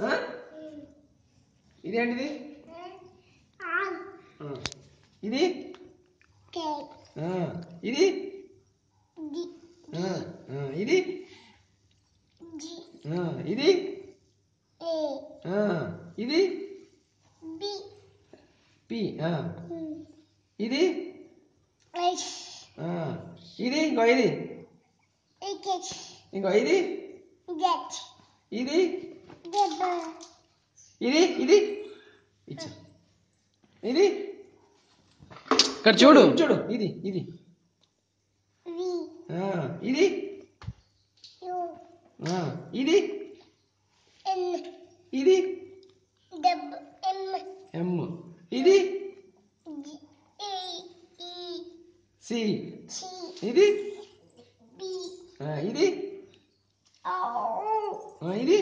ఆ? ఇదేంటిది ఆన్ ఆ. ఇది కే ఆ. ఇది డి ఆ. ఆ. ఇది జి ఆ. ఇది ఏ ఆ. ఇది బి పి ఆ. ఇది ఎస్ ఆ. ఇది ఇంకో ఇది ఇకెస్ ఇంకో ఇది గెట్ ఇది దెబ్బ ఇది ఇది ఇచ్చా ఇది ఇక్కడ చూడు చూడు ఇది ఇది వి ఆ, ఇది యు ఆ, ఇది ఎన్ ఇది దెబ్బ ఎం ఎమ్ ఇది జి ఏ ఈ సి సి ఇది బి ఆ, ఇది ఓ ఆ, ఇది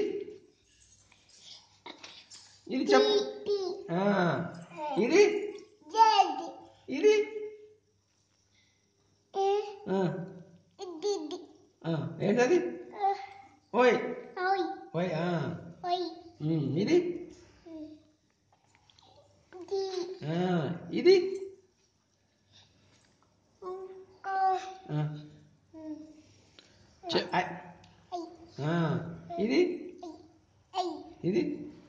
ఇది చెప్పు పి ఆ, ఇది జెడ్ ఇది ఏ ఆ, డి డి ఆ, ఏంటది ఓయ్ ఓయ్ ఓయ్ ఆ, ఓయ్ ఉమ్, ఇది డి ఆ, ఇది ఉ ఓ ఆ, చె- ఐ, ఐ ఆ, ఇది ఐ ఇది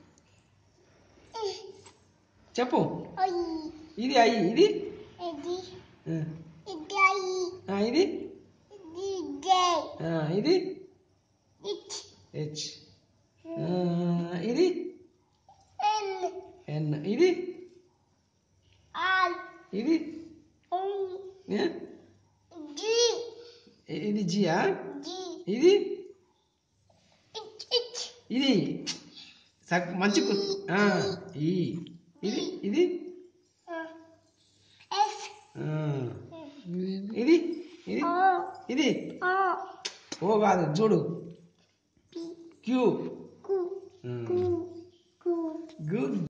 చెప్పు ఓయ్ ఇది ఐ ఇది ఇది ఆ, ఇది ఐ ఆ, ఇది ఇది జే ఆ, ఇది ఇచ్ హెచ్ ఆ, ఇది ఎన్ ఎన్ ఇది ఆర్ ఇది ఓ ఏ? జి ఇది జియా జి ఇది ఇచ్ ఇచ్ ఇది సగ్ మంచి గు- ఆ, ఈ ఇది ఇది ఎస్ ఆ, ఇది ఇది ఓ ఇది ఓ ఓ కాదు చూడు పి క్యూ కు కు కు గుడ్